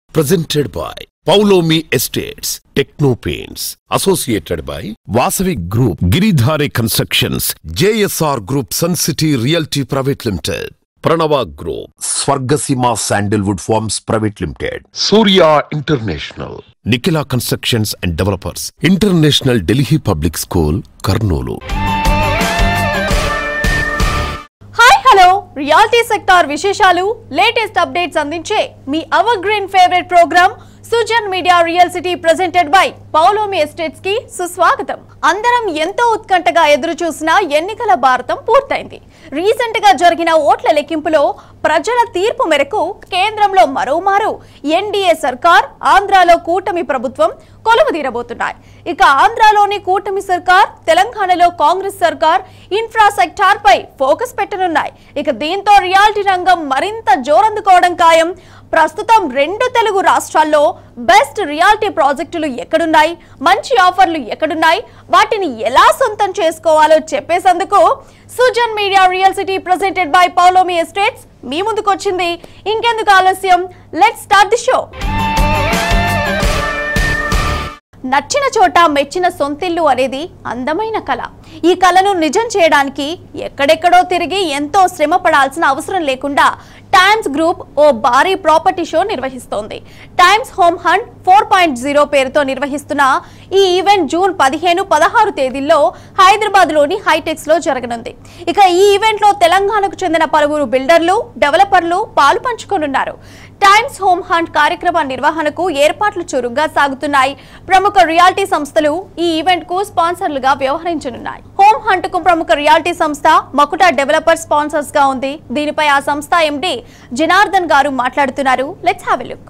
presented by Paulomi Estates, Techno Paints, associated by Vasavi Group, Giridhare Constructions, JSR Group, Sun City Realty Private Limited, Pranava Group, Swargasima Sandalwood Farms Private Limited, Surya International, Nikila Constructions and Developers, International Delhi Public School, Karnolu. Hi hello reality sector విశేషాలు latest updates అందించే మీ our green favourite programme Sujan media real city presented by Paulomi estates కి సుస్వాగతం అందరం ఎంతో ఉత్కంఠగా ఎదురు చూసిన ఎన్నికల భారతం పూర్తయింది రీసెంట్ గా జరిగిన ఓట్ల లెక్కింపులో ప్రజల తీర్పు మేరకు కేంద్రంలో మరోమారు ఎన్డీఏ సర్కార్ ఆంధ్రాలో కూటమి ప్రభుత్వం కొలువుదీరబోతున్నాయి ఇక ఆంధ్రాలోని కూటమి సర్కార్ తెలంగాణలో కాంగ్రెస్ సర్కార్ ఇన్ఫ్రా సెక్టార్ పై ఫోకస్ పెట్టనున్నాయి ఇక దీంతో రియాలిటీ రంగం మరింత జోరందుకోవడం ఖాయం ప్రస్తుతం రెండు తెలుగు రాష్ట్రాల్లో బెస్ట్ రియాలిటీ ప్రాజెక్టులు ఎక్కడున్నాయి మంచి ఆఫర్లు ఎక్కడున్నాయి వాటిని ఎలా సొంతం చేసుకోవాలో చెప్పేసేందుకు Sujan media real city presented by Paulomi estates మీ ముందుకొచ్చింది ఇంకెందుకు ఆలస్యం లెట్ స్టార్ట్ ది షో నచ్చిన చోట మెచ్చిన సొంతిల్లు అనేది అందమైన కళ ఈ కళను నిజం చేయడానికి ఎక్కడెక్కడో తిరిగి ఎంతో శ్రమ పడాల్సిన అవసరం లేకుండా టైమ్స్ గ్రూప్ ఓ భారీ ప్రాపర్టీ షో నిర్వహిస్తోంది Times home hunt four point zero పేరుతో నిర్వహిస్తున్న ఈ ఈవెంట్ జూన్ పదిహేను పదహారు తేదీల్లో హైదరాబాద్ లోని హైటెక్స్ లో జరగనుంది ఇక ఈ ఈవెంట్ లో తెలంగాణకు చెందిన పలువురు బిల్డర్లు డెవలపర్లు పాలు పంచుకోనున్నారు టైమ్స్ హోమ్ హంట్ కార్యక్రమ నిర్వహణకు ఏర్పాట్లు చురుగ్గా సాగుతున్నాయి ప్రముఖ రియాలిటీ సంస్థలు ఈ ఈవెంట్ కు స్పాన్సర్లుగా వ్యవహరించనున్నాయి హోమ్ హంట్ కు ప్రముఖ రియాలిటీ సంస్థ మకుటా డెవలపర్ స్పాన్సర్స్ గా ఉంది దీనిపై ఆ సంస్థ ఎండి జనార్దన్ గారు మాట్లాడుతున్నారు లెట్స్ హ్యావ్ ఎ లుక్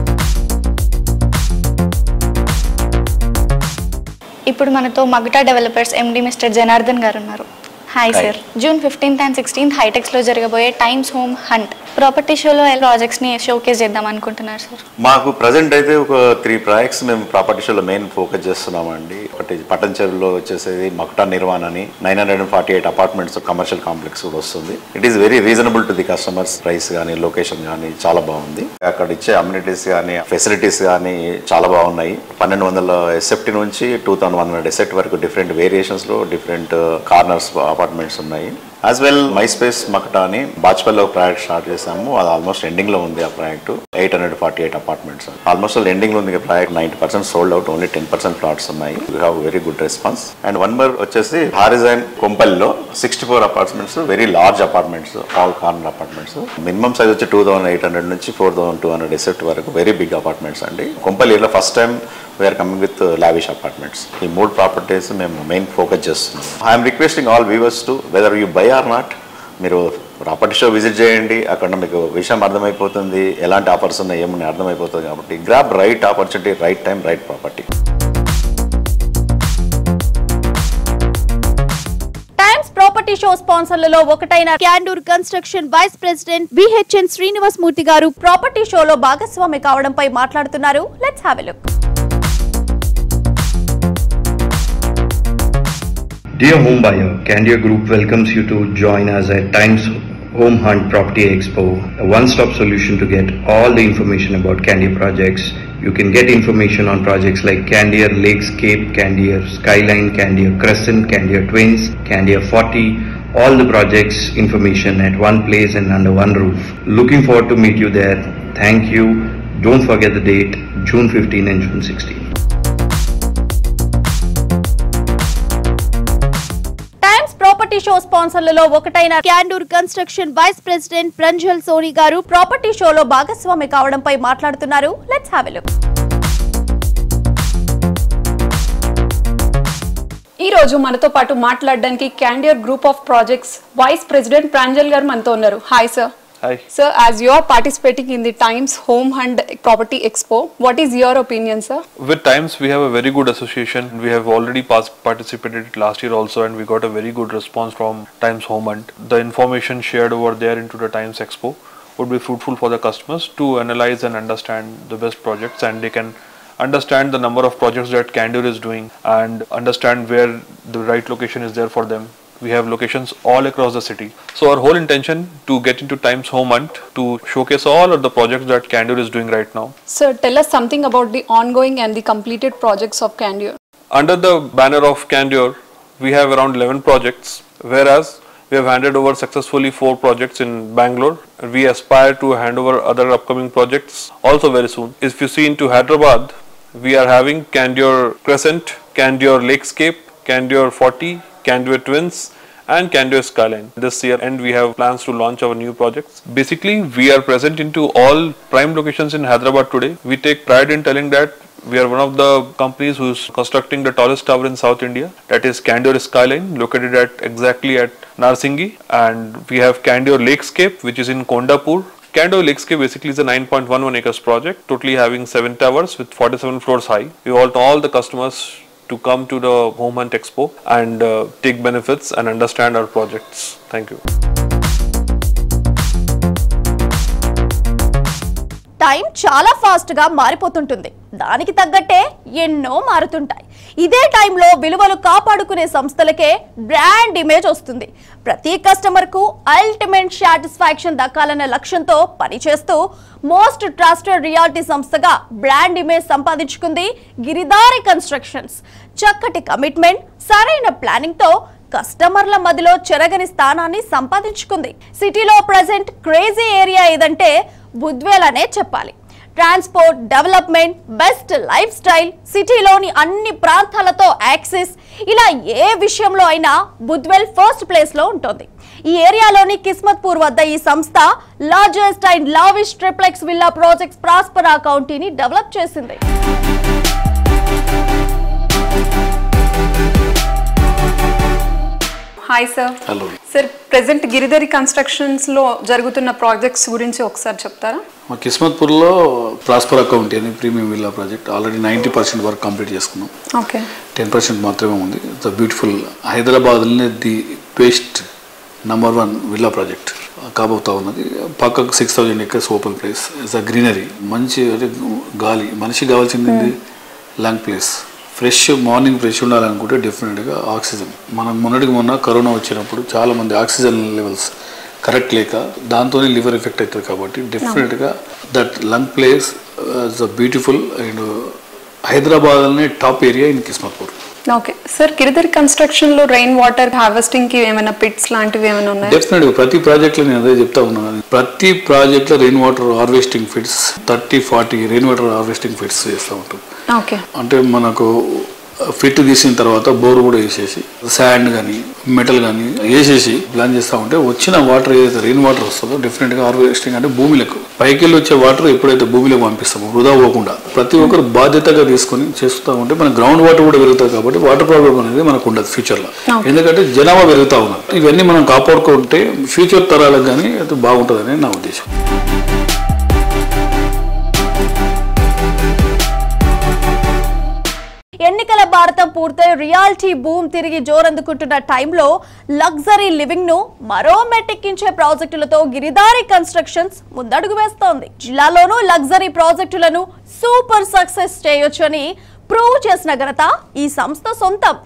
ఇప్పుడు మనతో Makuta developers MD mister Janardhan గారు ఉన్నారు hi Hi. Sir June fifteenth and sixteenth హైటెక్స్లో జరగబోయే టైమ్స్ హోమ్ హంట్ ప్రాపర్టీ షోలో ప్రాజెక్ట్స్ని షోకేస్ చేద్దాం అనుకుంటున్నారు సార్ మాకు ప్రజెంట్ అయితే ఒక త్రీ ప్రాజెక్ట్స్ మేము ప్రాపర్టీ షోలో మెయిన్ ఫోకస్ చేస్తున్నామండి ఒకటి పట్టణ చెరువులో వచ్చేసేది మకుటా నిర్వాణ అని nine hundred and forty eight apartments commercial complex కూడా వస్తుంది it is very reasonable to the customers price కానీ లొకేషన్ కానీ చాలా బాగుంది అక్కడ ఇచ్చే అమ్యూనిటీస్ కానీ ఫెసిలిటీస్ కానీ చాలా బాగున్నాయి పన్నెండు వందల ఎసెప్ట్ నుంచి two thousand one hundred SFT వరకు డిఫరెంట్ వేరియేషన్స్లో డిఫరెంట్ కార్నర్స్ అపార్ట్మెంట్స్ ఉన్నాయి as well my space Makuta అని బాచ్పల్లిలో ఒక ప్రాజెక్ట్ స్టార్ట్ చేసాము అది ఆల్మోస్ట్ ఎండింగ్ లో ఉంది ఆ project eight hundred forty eight apartments almost ending లో ఉంది project ninety percent sold out only ten percent plots ఉన్నాయి we have very good response and one more వచ్చేసి హారిజైన్ కొంపల్లిలో sixty four apartments very large apartments all corner apartments minimum size వచ్చి two thousand eight hundred నుంచి four thousand two hundred SFT వరకు very big apartments అండి కొంపల్లిలో first time we are coming with lavish apartments ఈ మూడు ప్రాపర్టీస్ మేము main focus చేస్తున్నాం I'm requesting all viewers to whether you buy or not మీరు property show visit చేయండి అక్కడ మీకు విషయం అర్థమైపోతుంది ఎలాంటి ఆఫర్స్ ఉన్నాయి ఏమున్నాయి అర్థమైపోతుంది కాబట్టి grab right opportunity right time right property Times property show స్పాన్సర్లలో ఒకటైన Candeur construction vice president BHN Srinivas Murthy garu property షోలో భాగస్వామి కావడంపై మాట్లాడుతున్నారు let's have a look Dear home buyer, Candia Group welcomes you to join us at Times Home Hunt Property Expo, a one-stop solution to get all the information about Candia projects. You can get information on projects like Candia Lakescape, Candia Skyline, Candia Crescent, Candia Twins, Candia 40, all the projects information at one place and under one roof. Looking forward to meet you there. Thank you. Don't forget the date, June 15 and June 16. Times property show స్పాన్సర్లలో ఒకటైన Candeur construction vice president Pranjal Soni garu property షోలో భాగస్వామి కావడంపై మాట్లాడుతున్నారు let's have a look ఈ రోజు మనతో పాటు మాట్లాడడానికి Candeur group of projects vice president Pranjal garu మనతో ఉన్నారు hi sir Hi. Sir, as you are participating in the Times Home and Property Expo, what is your opinion, sir? With Times, we have a very good association. We have already pas- participated last year also, and we got a very good response from Times Home Hunt. The information shared over there into the Times Expo would be fruitful for the customers to analyze and understand the best projects, and they can understand the number of projects that Candor is doing and understand where the right location is there for them We have locations all across the city. So our whole intention to get into Times Home Hunt to showcase all of the projects that Candor is doing right now. Sir, tell us something about the ongoing and the completed projects of Candor. Under the banner of Candor, we have around 11 projects, whereas we have handed over successfully four projects in Bangalore. We aspire to hand over other upcoming projects also very soon. If you see into Hyderabad, we are having Candor Crescent, Candor Lakescape, Candor 40, Candor Twins, and Candor Skyline. This year, and we have plans to launch our new projects. Basically, we are present into all prime locations in Hyderabad today. We take pride in telling that we are one of the companies who's constructing the tallest tower in South India. That is Candor Skyline, located at exactly at Narsingi, and we have Candor Lakescape, which is in Kondapur. Candor Lakescape basically is a 9.11 acres project, totally having seven towers with 47 floors high. We want all the customers to come to the Home Hunt Expo and uh, take benefits and understand our projects. Thank you. Time చాలా fast గా మారిపోతుంటుంది దానికి తగ్గట్టే ఎన్నో మారుతుంటాయి ఇదే టైంలో విలువలు కాపాడుకునే సంస్థలకే బ్రాండ్ ఇమేజ్ వస్తుంది ప్రతి కస్టమర్ కు అల్టిమేట్ సాటిస్ఫాక్షన్ దక్కాలనే లక్ష్యంతో పనిచేస్తూ మోస్ట్ ట్రస్టెడ్ రియాలిటీ సంస్థగా బ్రాండ్ ఇమేజ్ సంపాదించుకుంది గిరిదారి కన్స్ట్రక్షన్స్ చక్కటి కమిట్మెంట్ సరైన ప్లానింగ్ తో కస్టమర్ల మధ్యలో చెరగని స్థానాన్ని సంపాదించుకుంది సిటీలో ప్రజెంట్ క్రేజీ ఏరియా ఏదంటే బుద్వేల్ అనే చెప్పాలి transport development best lifestyle సిటీలోని అన్ని ప్రాంతాలతో యాక్సెస్ ఇలా ఏ విషయంలో అయినా బుద్వెల్ ఫస్ట్ ప్లేస్ లో ఉంటుంది ఈ ఏరియాలోని కిస్మత్పూర్ వద్ద ఈ సంస్థ largest and lavish triplex villa projects Prospera కౌంటీని డెవలప్ చేసింది hi sir hello sir present Giridhari constructions లో జరుగుతున్న ప్రాజెక్ట్స్ గురించి ఒకసారి చెప్తారా మా కిస్మత్పూర్లో ప్రాస్పర్ అకౌంట్ అని premium villa project already ninety percent వరకు కంప్లీట్ చేసుకున్నాం ఓకే టెన్ పర్సెంట్ మాత్రమే ఉంది ఇట్స్ బ్యూటిఫుల్ హైదరాబాద్లోనే the best number one villa project కాబోతా ఉన్నది పక్కకు six thousand acres open place it's a greenery మంచి అంటే గాలి మనిషికి కావాల్సింది lung place fresh morning fresh ఉండాలనుకుంటే డెఫినెట్గా ఆక్సిజన్ మనం మొన్నటికి మొన్న కరోనా వచ్చినప్పుడు చాలా మంది ఆక్సిజన్ లెవెల్స్ కరెక్ట్ లేక దాంతోనే లివర్ ఎఫెక్ట్ అవుతుంది కాబట్టి డెఫినెట్గా that lung place is a beautiful and హైదరాబాద్లోనే top area in Kismatpur okay sir Giridhari construction లో రెయిన్ వాటర్ హార్వెస్టింగ్ కి ఏమైనా పిట్స్ లాంటివి ఏమైనా ఉన్నాయా డెఫినెట్గా ప్రతి ప్రాజెక్ట్లో నేను అదే చెప్తా ఉన్నాను ప్రతి ప్రాజెక్ట్లో rain water harvesting pits thirty forty rain water harvesting pits చేస్తూ ఉంటాం ఓకే అంటే మనకు ఫిట్ తీసిన తర్వాత బోర్ కూడా వేసేసి శాండ్ కానీ మెటల్ కానీ వేసేసి ప్లాన్ చేస్తూ ఉంటే వచ్చిన వాటర్ ఏదైతే రెయిన్ వాటర్ వస్తుందో డెఫినెట్గా హార్వెస్టింగ్ అంటే భూమిలకు పైకి వెళ్ళి వచ్చే వాటర్ ఎప్పుడైతే భూమిలోకి పంపిస్తామో వృధా పోకుండా ప్రతి ఒక్కరు బాధ్యతగా తీసుకొని చేస్తూ ఉంటే మన గ్రౌండ్ వాటర్ కూడా పెరుగుతుంది కాబట్టి వాటర్ ప్రాబ్లం అనేది మనకు ఉండదు ఫ్యూచర్లో ఎందుకంటే జనాభా పెరుగుతూ ఉన్నారు ఇవన్నీ మనం కాపాడుకుంటే ఫ్యూచర్ తరాలకు కానీ అది బాగుంటుందని నా ఉద్దేశం ఎన్నికల భారతం పూర్తయి రియాలిటీ బూమ్ తిరిగి జోరందుకుంటున్న టైంలో లగ్జరీ లివింగ్ ను మరో మెట్టెక్కించే ప్రాజెక్టులతో గిరిదారి కన్స్ట్రక్షన్స్ ముందడుగు వేస్తోంది జిల్లాలోనూ లగ్జరీ ప్రాజెక్టులను సూపర్ సక్సెస్ చేయొచ్చని ప్రూవ్ చేసిన ఘనత ఈ సంస్థ సొంతం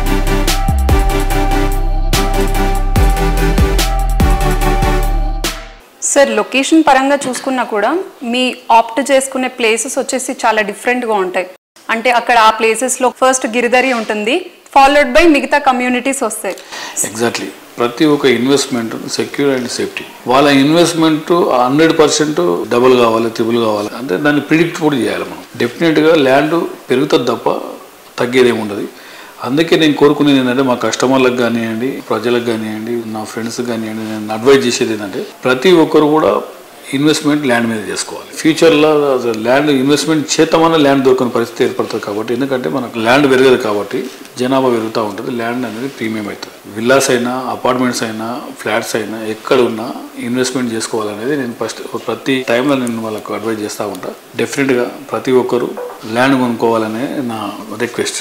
సార్ లొకేషన్ పరంగా చూసుకున్నా కూడా మీ ఆప్ట్ చేసుకునే ప్లేసెస్ వచ్చేసి చాలా డిఫరెంట్గా ఉంటాయి అంటే అక్కడ ఆ ప్లేసెస్లో ఫస్ట్ గిరిధరి ఉంటుంది ఫాలోడ్ బై మిగతా కమ్యూనిటీస్ వస్తాయి ఎగ్జాక్ట్లీ ప్రతి ఒక్క ఇన్వెస్ట్మెంట్ సెక్యూర్ అండ్ సేఫ్టీ వాళ్ళ ఇన్వెస్ట్మెంట్ హండ్రెడ్ పర్సెంట్ డబుల్ కావాలి త్రిబుల్ కావాలి అంటే దాన్ని ప్రిడిక్ట్ కూడా చేయాలి మనం డెఫినెట్గా ల్యాండ్ పెరుగుతుంది తప్ప తగ్గేది ఏమి ఉండదు అందుకే నేను కోరుకునేది ఏంటంటే మా కస్టమర్లకు కానివ్వండి ప్రజలకు కానివ్వండి నా ఫ్రెండ్స్ కానివ్వండి నేను అడ్వైజ్ చేసేది ఏంటంటే ప్రతి ఒక్కరు కూడా ఇన్వెస్ట్మెంట్ ల్యాండ్ మీద చేసుకోవాలి ఫ్యూచర్లో ల్యాండ్ ఇన్వెస్ట్మెంట్ చేతమన్న ల్యాండ్ దొరకని పరిస్థితి ఏర్పడుతుంది కాబట్టి ఎందుకంటే మనకు ల్యాండ్ పెరగదు కాబట్టి జనాభా పెరుగుతూ ఉంటుంది ల్యాండ్ అనేది ప్రీమియం అవుతుంది విల్లాస్ అయినా అపార్ట్మెంట్స్ అయినా ఫ్లాట్స్ అయినా ఎక్కడ ఉన్నా ఇన్వెస్ట్మెంట్ చేసుకోవాలనేది నేను ఫస్ట్ ప్రతి టైంలో నేను వాళ్ళకు అడ్వైజ్ చేస్తూ ఉంటా డెఫినెట్గా ప్రతి ఒక్కరు ల్యాండ్ కొనుక్కోవాలనే నా రిక్వెస్ట్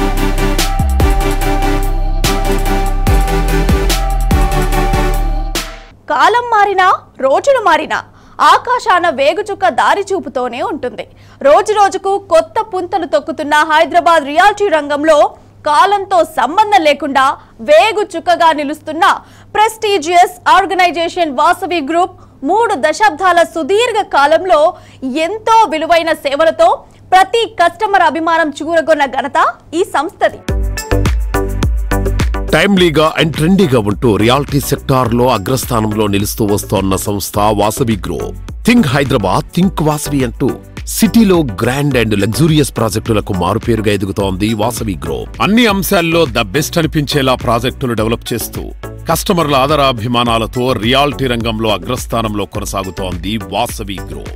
కాలం మారినా రోజులు మారినా ఆకాశాన వేగుచుక్క దారి చూపుతోనే ఉంటుంది రోజు రోజుకు కొత్త పుంతలు తొక్కుతున్న హైదరాబాద్ రియాలిటీ రంగంలో కాలంతో సంబంధం లేకుండా వేగు చుక్కగా నిలుస్తున్న ప్రెస్టీజియస్ ఆర్గనైజేషన్ వాసవి గ్రూప్ మూడు దశాబ్దాల సుదీర్ఘ కాలంలో ఎంతో విలువైన సేవలతో ప్రతి కస్టమర్ అభిమానం చూరగొన్న ఘనత ఈ సంస్థది టైమ్లీగా అండ్ ట్రెండీగా ఉంటూ రియాలిటీ సెక్టార్ లో అగ్రస్థానంలో నిలుస్తూ వస్తోన్న సంస్థ Vasavi group think Hyderabad think Vasavi అంటూ సిటీలో గ్రాండ్ అండ్ లగ్జూరియస్ ప్రాజెక్టులకు మారుపేరుగా ఎదుగుతోంది వాసవి గ్రూప్ అన్ని అంశాల్లో ద బెస్ట్ అనిపించేలా ప్రాజెక్టులు డెవలప్ చేస్తూ కస్టమర్ల ఆదరాభిమానాలతో రియాలిటీ రంగంలో అగ్రస్థానంలో కొనసాగుతోంది వాసవి గ్రూప్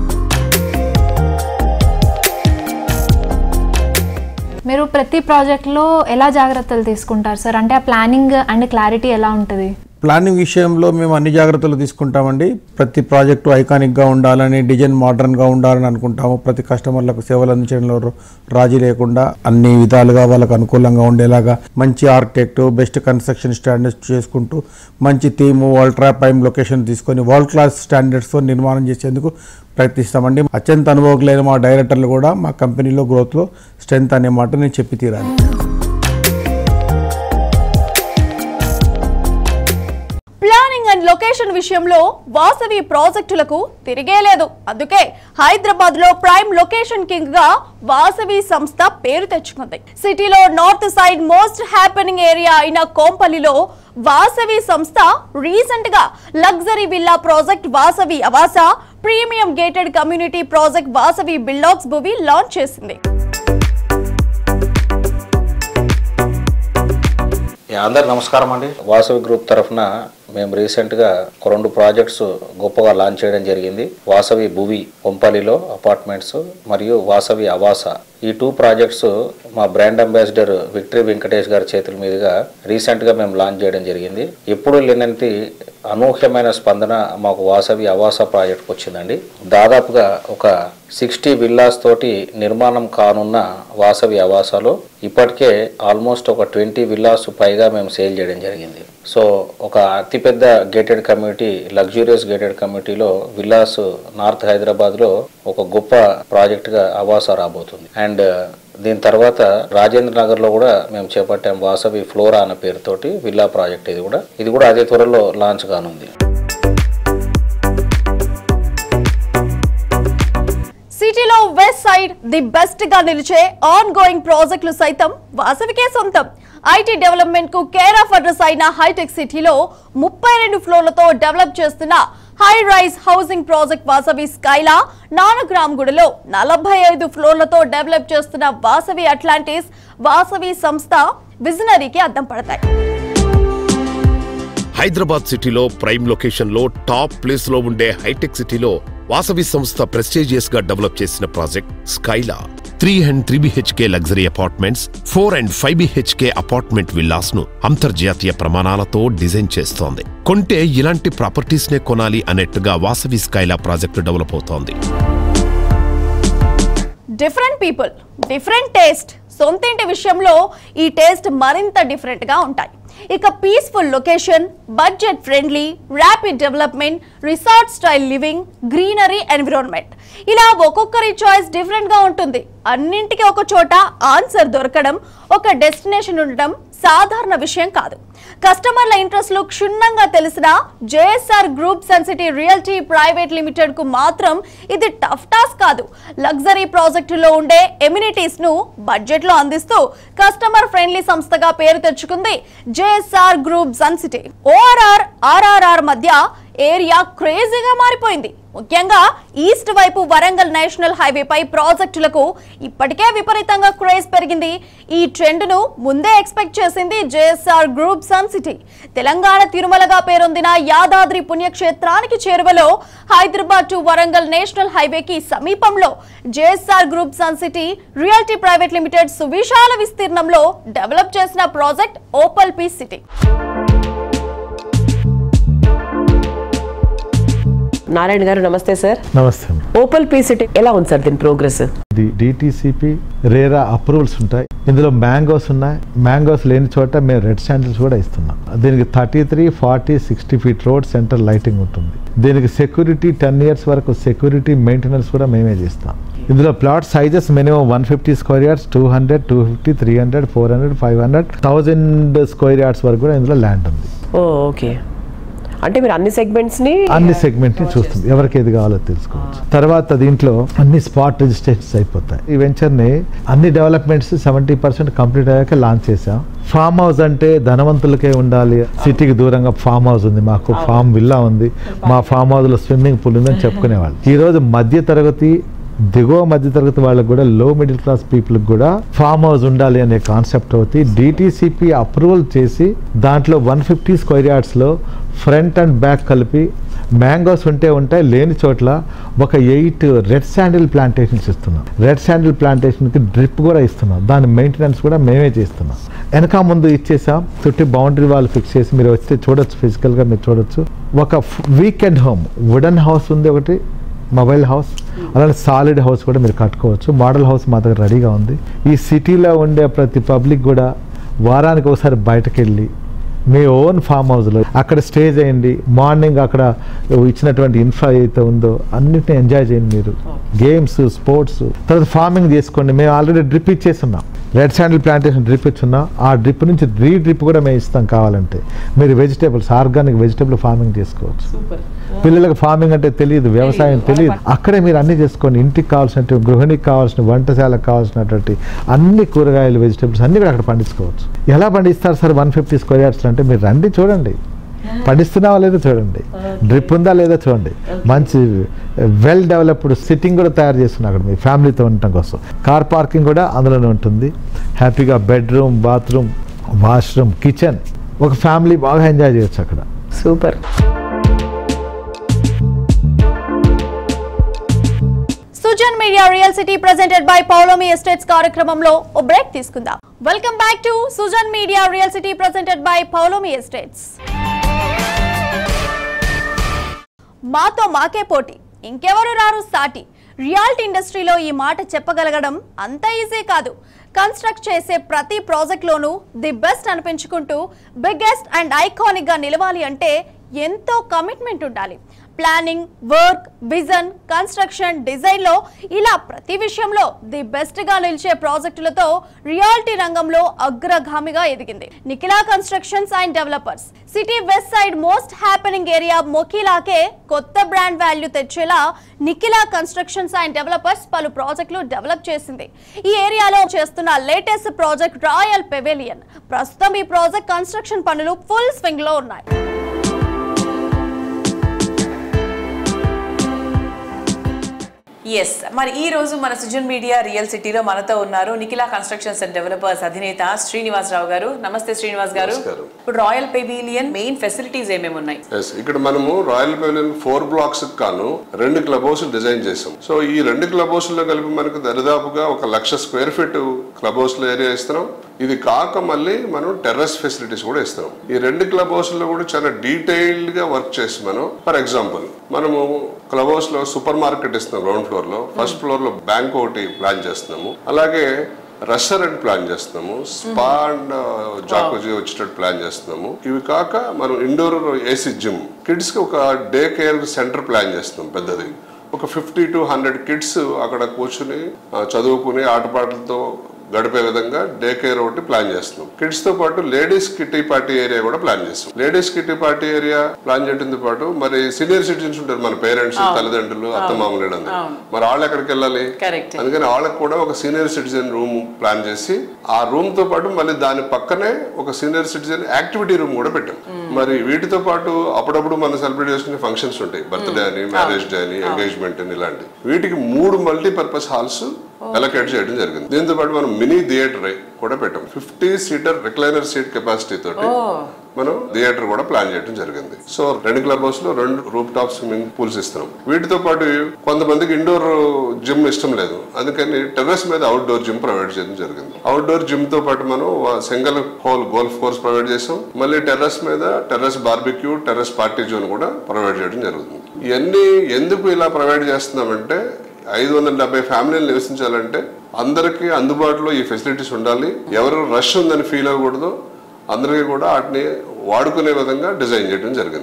మీరు ప్రతి ప్రాజెక్ట్లో ఎలా జాగ్రత్తలు తీసుకుంటారు సార్ అంటే ఆ ప్లానింగ్ అండ్ క్లారిటీ ఎలా ఉంటుంది ప్లానింగ్ విషయంలో మేము అన్ని జాగ్రత్తలు తీసుకుంటామండి ప్రతి ప్రాజెక్టు ఐకానిక్గా ఉండాలని డిజైన్ మోడర్న్గా ఉండాలని అనుకుంటాము ప్రతి కస్టమర్లకు సేవలు అందించడంలో ర- రాజీ లేకుండా అన్ని విధాలుగా వాళ్ళకు అనుకూలంగా ఉండేలాగా మంచి ఆర్కిటెక్ట్ బెస్ట్ కన్స్ట్రక్షన్ స్టాండర్డ్స్ చేసుకుంటూ మంచి థీము అల్ట్రా ప్రైమ్ లొకేషన్ తీసుకొని వరల్డ్ క్లాస్ స్టాండర్డ్స్తో నిర్మాణం చేసేందుకు ప్రయత్నిస్తామండి అత్యంత అనుభవకులైన మా డైరెక్టర్లు కూడా మా కంపెనీలో గ్రోత్లో స్ట్రెంత్ అనే మాట నేను చెప్పి తీరాలి ప్లానింగ్ అండ్ లొకేషన్ విషయంలో వాసవి ప్రాజెక్టులకు తిరిగే లేదు అందుకే హైదరాబాద్ లో ప్రైమ్ లొకేషన్ కింగ్ గా వాసవి సంస్థ పేరు తెచ్చుకుంది సిటీలో north side most happening area అయిన కోంపల్లిలో వాసవి సంస్థ రీసెంట్ గా luxury villa project Vasavi Avasa premium gated community project Vasavi బిల్డాక్స్ భూమి లాంచ్ చేసింది అందరు నమస్కారం అండి వాసవి గ్రూప్ తరఫున మేము రీసెంట్గా ఒక రెండు ప్రాజెక్ట్స్ గొప్పగా లాంచ్ చేయడం జరిగింది వాసవి భువి పొంపల్లిలో అపార్ట్మెంట్స్ మరియు వాసవి అవాస ఈ టూ ప్రాజెక్ట్స్ మా బ్రాండ్ అంబాసిడర్ విక్టరీ వెంకటేష్ గారి చేతుల మీదుగా రీసెంట్గా మేము లాంచ్ చేయడం జరిగింది ఎప్పుడు లేనంత అనూహ్యమైన స్పందన మాకు వాసవి అవాస ప్రాజెక్ట్కి వచ్చిందండి దాదాపుగా ఒక సిక్స్టీ విల్లాస్ తోటి నిర్మాణం కానున్న వాసవి అవాసాలో ఇప్పటికే ఆల్మోస్ట్ ఒక ట్వంటీ విల్లాస్ పైగా మేము సేల్ చేయడం జరిగింది సో ఒక అతిపెద్ద గేటెడ్ కమ్యూనిటీ లగ్జూరియస్ గేటెడ్ కమ్యూనిటీలో విల్లాస్ నార్త్ హైదరాబాద్లో ఒక గొప్ప ప్రాజెక్ట్గా అవాస రాబోతుంది అండ్ దీని తర్వాత రాజేంద్ర నగర్లో కూడా మేము చేపట్టాం వాసవి ఫ్లోరా అన్న పేరుతోటి విల్లా ప్రాజెక్ట్ ఇది కూడా ఇది కూడా అదే త్వరలో లాంచ్ కానుంది సిటీలో వెస్ట్ సైడ్ ది బెస్ట్ గా నిలిచే ఆన్ గోయింగ్ ప్రాజెక్టులు సైతం వాసవికే సొంతం ఐటీ డెవలప్మెంట్ కు కేర్ ఆఫ్ అడ్రస్ అయిన హైటెక్ సిటీలో ముప్పై రెండు ఫ్లోర్లతో డెవలప్ చేస్తున్న high rise housing project Vasavi Skyla నానగ్రామ్ గుడిలో నలభై ఐదు ఫ్లోర్లతో డెవలప్ చేస్తున్న వాసవి అట్లాంటిస్ వాసవి సంస్థ విజనరీకి అద్దం పడతాయి హైదరాబాద్ సిటీలో ప్రైమ్ లొకేషన్ లో టాప్ ప్లేస్ లో ఉండే హైటెక్ సిటీలో వాసవి సంస్థ ప్రెస్టీజియస్ గా డెవలప్ చేసిన project Skyla three and three BHK luxury apartments four and five BHK apartment villas ను అంతర్జాతీయ ప్రమాణాలతో డిజైన్ చేస్తోంది కొంటే ఇలాంటి ప్రాపర్టీస్ నే కొనాలి అన్నట్టుగా వాసవి స్కైలా ప్రాజెక్టు డెవలప్ అవుతోంది డిఫరెంట్ పీపుల్ డిఫరెంట్ టేస్ట్ సొంతింటి విషయంలో ఈ టేస్ట్ మరింత డిఫరెంట్ గా ఉంటాయి ఇక peaceful location budget friendly rapid development resort style living greenery environment ఇలా ఒక్కొక్కరి చాయిస్ డిఫరెంట్ గా ఉంటుంది అన్నింటికి ఒక చోట ఆన్సర్ దొరకడం ఒక డెస్టినేషన్ ఉండడం సాధారణ విషయం కాదు కస్టమర్ల ఇంట్రెస్ట్లు క్షుణ్ణంగా తెలిసిన JSR group Suncity realty private limited కు మాత్రం ఇది టఫ్ టాస్క్ కాదు లగ్జరీ ప్రాజెక్టులో ఉండే ఎమ్యూనిటీస్ ను బడ్జెట్ లో అందిస్తూ కస్టమర్ ఫ్రెండ్లీ సంస్థగా పేరు తెచ్చుకుంది JSR group Suncity ORR RRR మధ్య ఏరియా క్రేజీగా మారిపోయింది ముఖ్యంగా ఈస్ట్ వైపు వరంగల్ నేషనల్ హైవేపై ప్రాజెక్టులకు ఇప్పటికే విపరీతంగా క్రేజ్ పెరిగింది ఈ ట్రెండ్ ను ముందే ఎక్స్పెక్ట్ చేసింది JSR group sun city Telangana తిరుమలగా పేరొందిన యాదాద్రి పుణ్యక్షేత్రానికి చేరువలో హైదరాబాద్ టు వరంగల్ నేషనల్ హైవేకి సమీపంలో JSR group sun city realty private limited సువిశాల విస్తీర్ణంలో డెవలప్ చేసిన project opal P city Narayana garu నమస్తే సార్ నమస్తే ఓపల్ పీ సిటీ ఎలా ఉంది సార్ దీని ప్రోగ్రెస్ ఇది డిటిసిపి రేరా అప్రూవల్స్ ఉంటాయి ఇందులో మ్యాంగోస్ ఉన్నాయి మ్యాంగోస్ లేని చోట మేము రెడ్ శాండిల్స్ కూడా ఇస్తున్నాం దీనికి thirty three forty sixty feet road center lighting ఉంటుంది దీనికి సెక్యూరిటీ టెన్ ఇయర్స్ వరకు సెక్యూరిటీ మెయింటెనెన్స్ కూడా మేమే చేస్తాం ఇందులో plot sizes minimum one fifty square yards two hundred two fifty three hundred four hundred five hundred thousand square yards వరకు కూడా ఇందులో ల్యాండ్ ఉంది ఓ ఓకే అంటే మీరు అన్ని సెగ్మెంట్స్ని అన్ని సెగ్మెంట్ ని చూస్తుంది ఎవరికి ఏది కావాలో తెలుసుకోవచ్చు తర్వాత దీంట్లో అన్ని స్పాట్ రిజిస్ట్రేషన్స్ అయిపోతాయి ఈ వెంచర్ ని అన్ని డెవలప్మెంట్స్ సెవెంటీ పర్సెంట్ కంప్లీట్ అయ్యాక లాంచ్ చేసాం ఫామ్ హౌస్ అంటే ధనవంతులకే ఉండాలి సిటీకి దూరంగా ఫామ్ హౌస్ ఉంది మాకు ఫామ్ విల్లా ఉంది మా ఫామ్ హౌస్ లో స్విమ్మింగ్ పూల్ ఉందని చెప్పుకునేవాళ్ళు ఈ రోజు మధ్య తరగతి దిగువ మధ్య తరగతి వాళ్ళకి కూడా లో మిడిల్ క్లాస్ పీపుల్కి కూడా ఫామ్ హౌస్ ఉండాలి అనే కాన్సెప్ట్ అవుతుంది డిటీసీపీ అప్రూవల్ చేసి దాంట్లో వన్ ఫిఫ్టీ స్క్వేర్ యార్డ్స్లో ఫ్రంట్ అండ్ బ్యాక్ కలిపి మ్యాంగోస్ ఉంటే ఉంటాయి లేని చోట్ల ఒక ఎయిట్ రెడ్ శాండిల్ ప్లాంటేషన్స్ ఇస్తున్నాం రెడ్ శాండిల్ ప్లాంటేషన్కి డ్రిప్ కూడా ఇస్తున్నాం దాని మెయింటెనెన్స్ కూడా మేమే చేస్తున్నాం వెనక ముందు ఇచ్చేసాం చుట్టూ బౌండరీ వాళ్ళు ఫిక్స్ చేసి మీరు వస్తే చూడొచ్చు ఫిజికల్గా మీరు చూడొచ్చు ఒక వీకెండ్ హోమ్ వుడెన్ హౌస్ ఉంది ఒకటి మొబైల్ హౌస్ అలానే సాలిడ్ హౌస్ కూడా మీరు కట్టుకోవచ్చు మోడల్ హౌస్ మా దగ్గర రెడీగా ఉంది ఈ సిటీలో ఉండే ప్రతి పబ్లిక్ కూడా వారానికి ఒకసారి బయటకు వెళ్ళి మీ ఓన్ ఫామ్ హౌస్లో అక్కడ స్టే చేయండి మార్నింగ్ అక్కడ ఇచ్చినటువంటి ఇన్ఫ్రా ఏదైతే ఉందో అన్నిటిని ఎంజాయ్ చేయండి మీరు గేమ్స్ స్పోర్ట్స్ తర్వాత ఫార్మింగ్ చేసుకోండి మేము ఆల్రెడీ డ్రిప్ ఇచ్చేస్తున్నాం రెడ్ శాండిల్ ప్లాంటేషన్ డ్రిప్ ఇచ్చున్నాం ఆ డ్రిప్ నుంచి రీ డ్రిప్ కూడా మేము ఇస్తాం కావాలంటే మీరు వెజిటేబుల్స్ ఆర్గానిక్ వెజిటేబుల్ ఫార్మింగ్ చేసుకోవచ్చు పిల్లలకు ఫార్మింగ్ అంటే తెలియదు వ్యవసాయం తెలియదు అక్కడే మీరు అన్ని చేసుకోండి ఇంటికి కావాల్సినటువంటి గృహిణికి కావాల్సిన వంటశాలకు కావాల్సినటువంటి అన్ని కూరగాయలు వెజిటేబుల్స్ అన్ని కూడా అక్కడ పండించుకోవచ్చు ఎలా పండిస్తారు sir one fifty square yards అంటే మీరు రండి చూడండి పండిస్తున్నావా లేదో చూడండి డ్రిప్ ఉందా లేదో చూడండి మంచి వెల్ డెవలప్డ్ సిట్టింగ్ కూడా తయారు చేస్తున్నారు అక్కడ మీ ఫ్యామిలీతో ఉండటం కోసం కార్ పార్కింగ్ కూడా అందులోనే ఉంటుంది హ్యాపీగా బెడ్రూమ్ బాత్రూమ్ వాష్రూమ్ కిచెన్ ఒక ఫ్యామిలీ బాగా ఎంజాయ్ చేయొచ్చు అక్కడ super Sujan media real city presented by Paulomi estates కార్యక్రమంలో ఓ బ్రేక్ తీసుకుందాం welcome back to Sujan media real city presented by Paulomi estates మాతో మాకే పోటీ ఇంకెవరు రారు సాటి రియాలిటీ ఇండస్ట్రీలో ఈ మాట చెప్పగలగడం అంత ఈజీ కాదు కన్స్ట్రక్ట్ చేసే ప్రతి ప్రాజెక్ట్లోనూ ది బెస్ట్ అనిపించుకుంటూ బిగ్గెస్ట్ అండ్ ఐకానిక్ గా నిలవాలి అంటే ఎంతో కమిట్మెంట్ ఉండాలి planning work vision construction design లో ఇలా ప్రతి విషయంలో ది బెస్ట్ గా నిలిచే ప్రాజెక్టులతో రియాలిటీ రంగంలో అగ్రగామిగా ఎదిగింది Nikhila constructions and developers city west side most happening area మొకిలాకే కొత్త బ్రాండ్ వాల్యూ తెచ్చేలా నిఖిలా కన్స్ట్రక్షన్స్ అండ్ డెవలపర్స్ పలు ప్రాజెక్టులు డెవలప్ చేసింది ఈ ఏరియాలో చేస్తున్న లేటెస్ట్ ప్రాజెక్ట్ రాయల్ పెవేలియన్ ప్రస్తుతం ఈ ప్రాజెక్ట్ కన్స్ట్రక్షన్ పనులు ఫుల్ స్వింగ్ లో ఉన్నాయి ఎస్ మరి ఈ రోజు మన సుజన్ మీడియా రియల్ సిటీలో మనతో ఉన్నారు నిఖిలా కన్స్ట్రక్షన్స్ అండ్ డెవలపర్స్ అధినేత శ్రీనివాసరావు గారు నమస్తే శ్రీనివాస్ గారు నమస్కారం. ఇప్పుడు రాయల్ పెవిలియన్ మెయిన్ ఫెసిలిటీస్ ఏమేమి ఉన్నాయి ఎస్ ఇక్కడ మనము రాయల్ పెవిలియన్ ఫోర్ బ్లాక్స్ కాను రెండు క్లబ్ హౌస్ డిజైన్ చేసాం సో ఈ రెండు క్లబ్ హౌస్ లో కలిపి మనకు దరిదాపుగా ఒక lakh square feet club house లో ఏరియా ఇస్తున్నాం ఇది కాక మళ్ళీ మనం టెర్రస్ ఫెసిలిటీస్ కూడా ఇస్తున్నాం ఈ రెండు క్లబ్ హౌస్ లో కూడా చాలా డీటెయిల్డ్ గా వర్క్ చేసి మనం ఫర్ ఎగ్జాంపుల్ మనము క్లబ్ హౌస్ లో సూపర్ మార్కెట్ ఇస్తున్నాం గ్రౌండ్ ఫ్లోర్ లో ఫస్ట్ ఫ్లోర్ లో బ్యాంక్ ఒకటి ప్లాన్ చేస్తున్నాము అలాగే రెస్టారెంట్ ప్లాన్ చేస్తున్నాము స్పా అండ్ జాకోజీ వచ్చేటట్టు ప్లాన్ చేస్తున్నాము ఇవి కాక మనం ఇండోర్ ఏసీ జిమ్ కిడ్స్ కి ఒక డే కేర్ సెంటర్ ప్లాన్ చేస్తున్నాం పెద్దది ఒక ఫిఫ్టీ టు హండ్రెడ్ కిడ్స్ అక్కడ కూర్చుని ఆ, చదువుకుని ఆటపాటలతో గడిపే విధంగా డే కేర్ ఒకటి ప్లాన్ చేస్తున్నాం కిడ్స్ తో పాటు లేడీస్ కిటీ పార్టీ ఏరియా కూడా ప్లాన్ చేస్తాం ladies kitty party area plan చేయడంతో పాటు మరి సీనియర్ సిటిజన్స్ ఉంటారు మన పేరెంట్స్ అవును. తల్లిదండ్రులు అత్తమామలు వీళ్ళందరూ. అవును. మరి వాళ్ళు ఎక్కడికి వెళ్ళాలి కరెక్ట్ అందుకని వాళ్ళకి కూడా ఒక సీనియర్ సిటిజన్ రూమ్ ప్లాన్ చేసి ఆ రూమ్ తో పాటు మళ్ళీ దాని పక్కనే ఒక సీనియర్ సిటిజన్ యాక్టివిటీ రూమ్ కూడా పెట్టాం మరి వీటితో పాటు అప్పుడప్పుడు మనం సెలబ్రేట్ చేసుకునే ఫంక్షన్స్ ఉంటాయి బర్త్డే అని మ్యారేజ్ డే అని ఎంగేజ్మెంట్ అని ఇలాంటి వీటికి మూడు మల్టీపర్పస్ హాల్స్ అలొకేట్ చేయడం జరిగింది దీంతో పాటు మనం మినీ థియేటర్ కూడా పెట్టాం fifty seater recliner seat capacity తోటి మనం థియేటర్ కూడా ప్లాన్ చేయడం జరిగింది సో రెండు క్లబ్ హౌస్ లో రెండు రూప్ టాప్ స్విమ్మింగ్ పూల్స్ ఇస్తున్నాం వీటితో పాటు కొంతమందికి ఇండోర్ జిమ్ ఇష్టం లేదు అందుకని టెర్రస్ మీద అవుట్డోర్ జిమ్ ప్రొవైడ్ చేయడం జరిగింది అవుట్డోర్ జిమ్ తో పాటు మనం single hole golf course provide చేసాం మళ్ళీ టెర్రస్ మీద terrace barbecue terrace party zone కూడా ప్రొవైడ్ చేయడం జరుగుతుంది ఇవన్నీ ఎందుకు ఇలా ప్రొవైడ్ చేస్తున్నామంటే ఐదు వందల డెబ్బై ఫ్యామిలీలు నివసించాలంటే అందరికీ అందుబాటులో ఈ ఫెసిలిటీస్ ఉండాలి ఎవరు రష్ ఉందని ఫీల్ అవ్వకూడదు అందరికీ కూడా వాటిని వాడుకునే విధంగా డిజైన్ చేయడం జరిగింది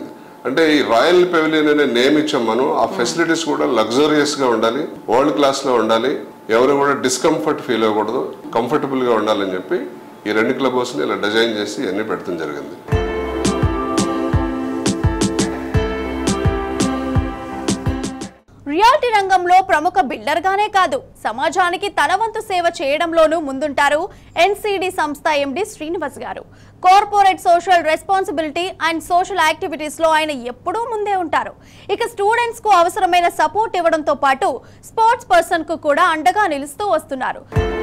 అంటే ఈ రాయల్ పెవిలియన్ అనే నేమ్ ఇచ్చాం మనం ఆ ఫెసిలిటీస్ కూడా లగ్జరియస్ గా ఉండాలి వరల్డ్ క్లాస్ లో ఉండాలి ఎవరు కూడా డిస్కంఫర్ట్ ఫీల్ అవ్వకూడదు కంఫర్టబుల్ గా ఉండాలని చెప్పి ఈ రెండు క్లబ్ హౌస్ ని ఇలా డిజైన్ చేసి అన్ని పెడతాం జరిగింది రియాలిటీ రంగంలో ప్రముఖ బిల్డర్ గానే కాదు సమాజానికి తన వంతు సేవ చేయడంలోనూ ముందుంటారు ఎన్సిడి సంస్థ MD Srinivas garu corporate social responsibility and social activities లో ఆయన ఎప్పుడూ ముందే ఉంటారు ఇక స్టూడెంట్స్ కు అవసరమైన సపోర్ట్ ఇవ్వడంతో పాటు స్పోర్ట్స్ పర్సన్ కు కూడా అండగా నిలుస్తూ వస్తున్నారు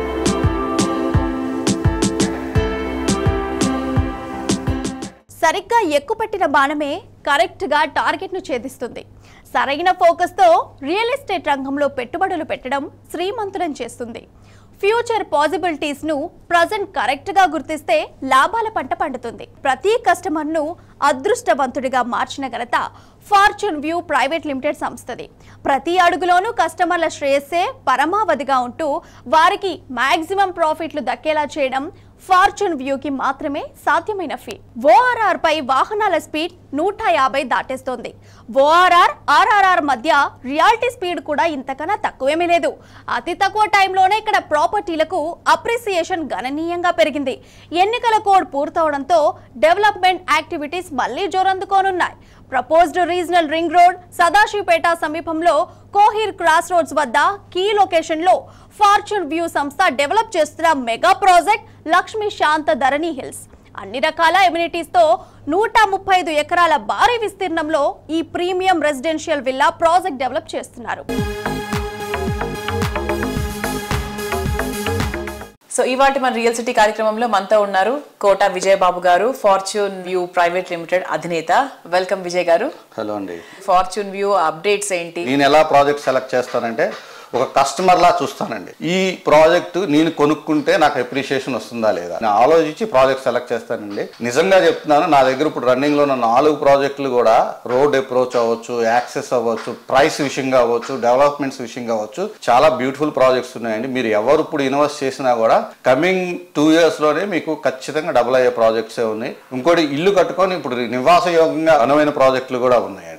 సరిగ్గా ఎక్కుపెట్టిన బాణమే కరెక్ట్ గా టార్గెట్ ను ఛేదిస్తుంది సరైన ఫోకస్ తో రియల్ ఎస్టేట్ రంగంలో పెట్టుబడులు పెట్టడం శ్రీమంతులం చేస్తుంది ఫ్యూచర్ పాసిబిలిటీస్ ను ప్రజెంట్ కరెక్ట్ గా గుర్తిస్తే లాభాల పంట పండుతుంది ప్రతి కస్టమర్ ను అదృష్టవంతుడిగా మార్చిన ఘనత ఫార్చ్యూన్ వ్యూ ప్రైవేట్ లిమిటెడ్ సంస్థది ప్రతి అడుగులోనూ కస్టమర్ల శ్రేయస్సే పరమావధిగా ఉంటూ వారికి మాక్సిమం ప్రాఫిట్లు దక్కేలా చేయడం ఫార్చ్యూన్ వ్యూకి మాత్రమే సాధ్యమైన ఫీ ఓఆర్ఆర్ పై వాహనాల స్పీడ్ నూట యాభై దాటేస్తోంది ఓఆర్ఆర్ ఆర్ఆర్ఆర్ మధ్య రియాలిటీ స్పీడ్ కూడా ఇంతకన్నా తక్కువేమీ లేదు అతి తక్కువ టైంలోనే ఇక్కడ ప్రాపర్టీలకు అప్రిసియేషన్ గణనీయంగా పెరిగింది ఎన్నికల కోడ్ పూర్తవడంతో డెవలప్మెంట్ యాక్టివిటీస్ మళ్లీ జోరందుకోనున్నాయి proposed regional ring road Sadasivpet సమీపంలో కోహిర్ క్రాస్ రోడ్స్ వద్ద కీ లొకేషన్ లో ఫార్చ్యూన్ వ్యూ సంస్థ డెవలప్ చేస్తున్న mega project Lakshmi Shanta Dharani hills అన్ని రకాల ఎమ్యూనిటీస్ తో నూట ముప్పై ఐదు ఎకరాల భారీ విస్తీర్ణంలో ఈ premium residential villa project develop చేస్తున్నారు సో ఇవాటి మన రియల్ సిటీ కార్యక్రమంలో మనతో ఉన్నారు Kota Vijayababu garu Fortune View private limited అధినేత వెల్కమ్ విజయ్ గారు హలో అండి ఫార్చ్యూన్ వ్యూ అప్డేట్స్ ఏంటి నేను ఎలా ప్రాజెక్ట్ సెలెక్ట్ చేస్తానంటే ఒక కస్టమర్ లా చూస్తానండి ఈ ప్రాజెక్ట్ నేను కొనుక్కుంటే నాకు అప్రిషియేషన్ వస్తుందా లేదా నేను ఆలోచించి ప్రాజెక్ట్ సెలెక్ట్ చేస్తానండి నిజంగా చెప్తున్నాను నా దగ్గర ఇప్పుడు రన్నింగ్ లో ఉన్న నాలుగు ప్రాజెక్టులు కూడా రోడ్ అప్రోచ్ అవ్వచ్చు యాక్సెస్ అవ్వచ్చు ప్రైస్ విషయంగా అవ్వచ్చు డెవలప్మెంట్స్ విషయంగా అవ్వచ్చు చాలా బ్యూటిఫుల్ ప్రాజెక్ట్స్ ఉన్నాయండి మీరు ఎవరు ఇప్పుడు ఇన్వెస్ట్ చేసినా కూడా కమింగ్ టూ ఇయర్స్ లోనే మీకు ఖచ్చితంగా డబుల్ అయ్యే ప్రాజెక్ట్సే ఉన్నాయి ఇంకోటి ఇల్లు కట్టుకొని ఇప్పుడు నివాసయోగంగా అనువైన ప్రాజెక్టులు కూడా ఉన్నాయండి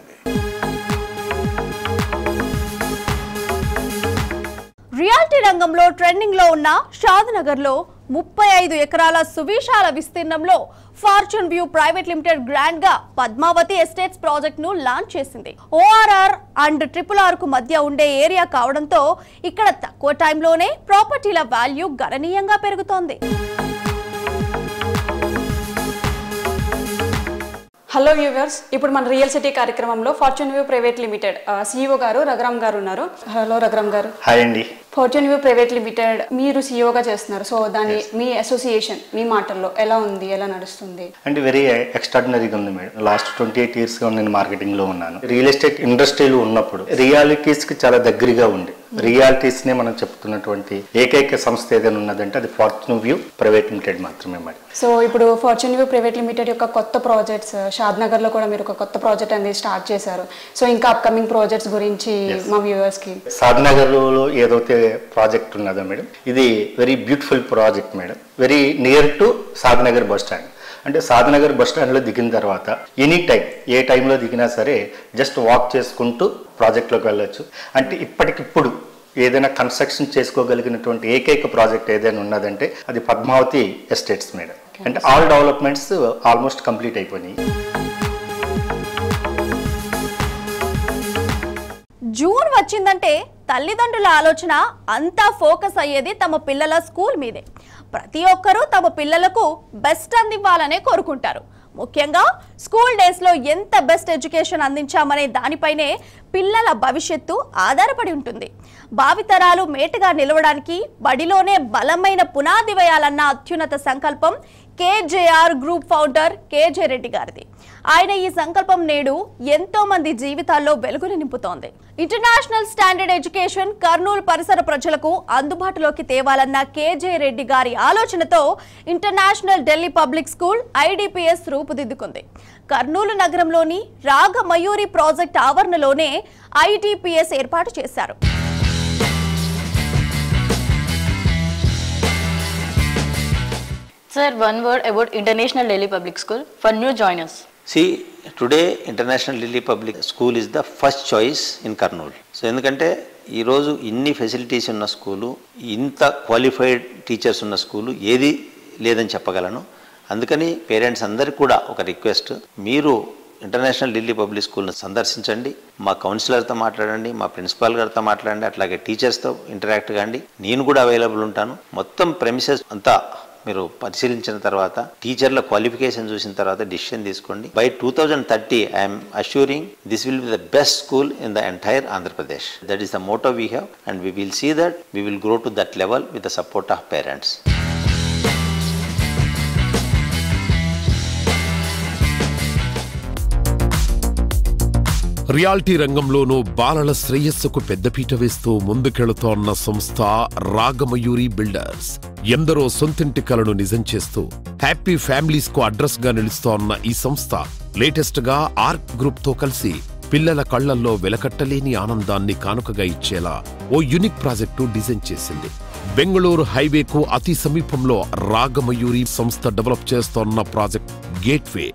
రియాలిటీ రంగంలో ట్రెండింగ్ లో ఉన్న షాద్నగర్ లో ముప్పై ఐదు ఎకరాల సువిశాల విస్తీర్ణంలో Fortune View private limited grand గా పద్మావతి ఎస్టేట్స్ ప్రాజెక్ట్ ను లాంచ్ చేసింది ఓఆర్ఆర్ అండ్ ట్రిపుల్ ఆర్ కు మధ్య ఉండే ఏరియా కావడంతో ఇక్కడ తక్కువ టైంలోనే ప్రాపర్టీల వాల్యూ గణనీయంగా పెరుగుతోంది హలో వ్యూవర్స్ ఇప్పుడు మన రియల్ సిటీ కార్యక్రమంలో Fortune View private limited CEO garu Raghuram గారు ఉన్నారు హలో రఘురామ్ గారు హాయ్ అండి ఫార్చ్యూన్ వ్యూ ప్రైవేట్ లిమిటెడ్ మీరు సీఈఓగా చేస్తున్నారు సో దాని మీ అసోసియేషన్ మీ మాటల్లో ఎలా ఉంది ఎలా నడుస్తుంది అంటే వెరీ ఎక్స్ట్రాడినరీగా ఉంది మేడం లాస్ట్ ట్వంటీ ఎయిట్ ఇయర్స్గా నేను మార్కెటింగ్లో ఉన్నాను రియల్ ఎస్టేట్ ఇండస్ట్రీలో ఉన్నప్పుడు రియాలిటీస్కి చాలా దగ్గరగా ఉంది రియాలిటీస్నే మనం చెప్తున్నటువంటి ఏకైక సంస్థ ఏదైనా ఉన్నదంటే అది ఫార్చ్యూన్ వ్యూ ప్రైవేట్ లిమిటెడ్ మాత్రమే మేడం సో ఇప్పుడు ఫార్చ్యూన్ వ్యూ ప్రైవేట్ లిమిటెడ్ యొక్క కొత్త ప్రాజెక్ట్స్ షాద్నగర్లో కూడా మీరు ఒక కొత్త ప్రాజెక్ట్ అనేది స్టార్ట్ చేశారు సో ఇంకా అప్కమింగ్ ప్రాజెక్ట్స్ గురించి మా వ్యూవర్స్కి సాద్నగర్లో ఏదైతే ప్రాజెక్ట్ ఉన్నదో మేడం ఇది very beautiful project madam very near to Shadnagar bus stand అంటే సాధనగర్ బస్ స్టాండ్లో దిగిన తర్వాత ఎనీ టైం ఏ టైంలో దిగినా సరే జస్ట్ వాక్ చేసుకుంటూ ప్రాజెక్ట్లోకి వెళ్ళొచ్చు అంటే ఇప్పటికిప్పుడు ఏదైనా కన్స్ట్రక్షన్ చేసుకోగలిగినటువంటి ఏకైక ప్రాజెక్ట్ ఏదైనా ఉన్నదంటే అది పద్మావతి ఎస్టేట్స్ మేడం అంటే ఆల్ డెవలప్మెంట్స్ ఆల్మోస్ట్ కంప్లీట్ అయిపోయినాయి జూన్ వచ్చిందంటే తల్లిదండ్రుల ఆలోచన అంతా ఫోకస్ అయ్యేది తమ పిల్లల స్కూల్ మీదే ప్రతి ఒక్కరూ తమ పిల్లలకు బెస్ట్ అందివ్వాలనే కోరుకుంటారు ముఖ్యంగా స్కూల్ డేస్లో ఎంత బెస్ట్ ఎడ్యుకేషన్ అందించామనే దానిపైనే పిల్లల భవిష్యత్తు ఆధారపడి ఉంటుంది భావితరాలు మేటగా నిలవడానికి బడిలోనే బలమైన పునాది వేయాలన్న అత్యున్నత సంకల్పం KJR group founder KJ Reddy గారిది ఆయన ఈ సంకల్పం నేడు ఎంతో మంది జీవితాల్లో వెలుగులు నింపుతోంది ఇంటర్నేషనల్ స్టాండర్డ్ ఎడ్యుకేషన్ కర్నూలు పరిసర ప్రజలకు అందుబాటులోకి తేవాలన్న కేజే రెడ్డి గారి ఆలోచనతో international Delhi public school IDPS రూపుదిద్దుకుంది కర్నూలు నగరంలోని రాగమయూరి ప్రాజెక్ట్ ఆవరణలోనే ఐడిపిఎస్ ఏర్పాటు చేశారు Sir, one word about International Delhi Public School for new joiners. See today international Delhi public school is the first choice in Kurnool so ఎందుకంటే ఈరోజు ఇన్ని ఫెసిలిటీస్ ఉన్న స్కూలు ఇంత క్వాలిఫైడ్ టీచర్స్ ఉన్న స్కూలు ఏది లేదని చెప్పగలను అందుకని పేరెంట్స్ అందరికీ కూడా ఒక రిక్వెస్ట్ మీరు ఇంటర్నేషనల్ ఢిల్లీ పబ్లిక్ స్కూల్ని సందర్శించండి మా కౌన్సిలర్తో మాట్లాడండి మా ప్రిన్సిపాల్ గారితో మాట్లాడండి అట్లాగే టీచర్స్తో ఇంటరాక్ట్ కాండి నేను కూడా అవైలబుల్ ఉంటాను మొత్తం ప్రెమిసెస్ అంతా మీరు పరిశీలించిన తర్వాత టీచర్ల క్వాలిఫికేషన్ చూసిన తర్వాత డిసిషన్ తీసుకోండి by two thousand thirty I'm assuring this will be the best school in the entire Andhra Pradesh that is the motto we have and we will see that we will grow to that level with the support of parents reality రంగంలోనూ బాలల శ్రేయస్సుకు పెద్దపీట వేస్తూ ముందుకెళుతోన్న సంస్థ Ragamayuri builders ఎందరో సొంతింటి కలను నిజం చేస్తూ హ్యాపీ ఫ్యామిలీస్ కు అడ్రస్ గా నిలుస్తోన్న ఈ సంస్థ లేటెస్ట్ గా ఆర్క్ గ్రూప్ తో కలిసి పిల్లల కళ్లల్లో వెలకట్టలేని ఆనందాన్ని కానుకగా ఇచ్చేలా ఓ యునిక్ ప్రాజెక్టు డిజైన్ చేసింది బెంగళూరు హైవేకు అతి సమీపంలో రాగమయూరి సంస్థ డెవలప్ చేస్తోన్న ప్రాజెక్ట్ గేట్వే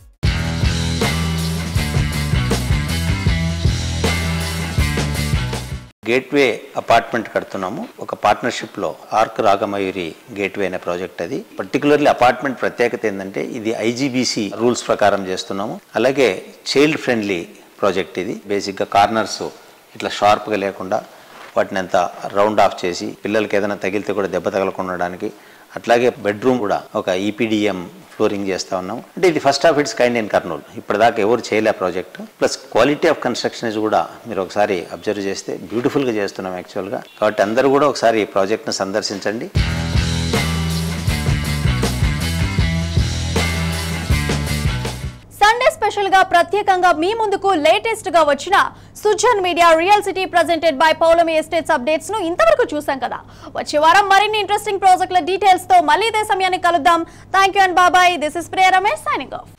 గేట్వే అపార్ట్మెంట్ కడుతున్నాము ఒక పార్ట్నర్షిప్లో ఆర్క్ రాగమయూరి గేట్వే అనే ప్రాజెక్ట్ అది పర్టికులర్లీ అపార్ట్మెంట్ ప్రత్యేకత ఏంటంటే ఇది ఐజీబీసీ రూల్స్ ప్రకారం చేస్తున్నాము అలాగే చైల్డ్ ఫ్రెండ్లీ ప్రాజెక్ట్ ఇది బేసిక్గా కార్నర్స్ ఇట్లా షార్ప్గా లేకుండా వాటిని అంతా రౌండ్ ఆఫ్ చేసి పిల్లలకి ఏదైనా తగిలితే కూడా దెబ్బ తగలకుండా ఉండడానికి అట్లాగే బెడ్రూమ్ కూడా ఒక ఈపీడిఎం ఫ్లోరింగ్ చేస్తా ఉన్నాం అంటే ఇది first of its kind in Kurnool ఇప్పటిదాకా ఎవరు చేయలే project plus quality of construction కూడా మీరు ఒకసారి అబ్జర్వ్ చేస్తే బ్యూటిఫుల్గా చేస్తున్నాం యాక్చువల్గా కాబట్టి అందరూ కూడా ఒకసారి ఈ ప్రాజెక్ట్ను సందర్శించండి సండే స్పెషల్ గా ప్రత్యేకంగా మీ ముందుకు లేటెస్ట్ గా వచ్చిన Sujan media real city presented by Paulami estates updates ను ఇంతవరకు చూసాం కదా వచ్చే వారం మరిన్ని ఇంట్రెస్టింగ్ ప్రాజెక్టుల డీటెయిల్స్ తో మళ్ళీ ఇదే సమయాన్ని కలుద్దాం thank you and bye bye this is Priya Ramesh signing of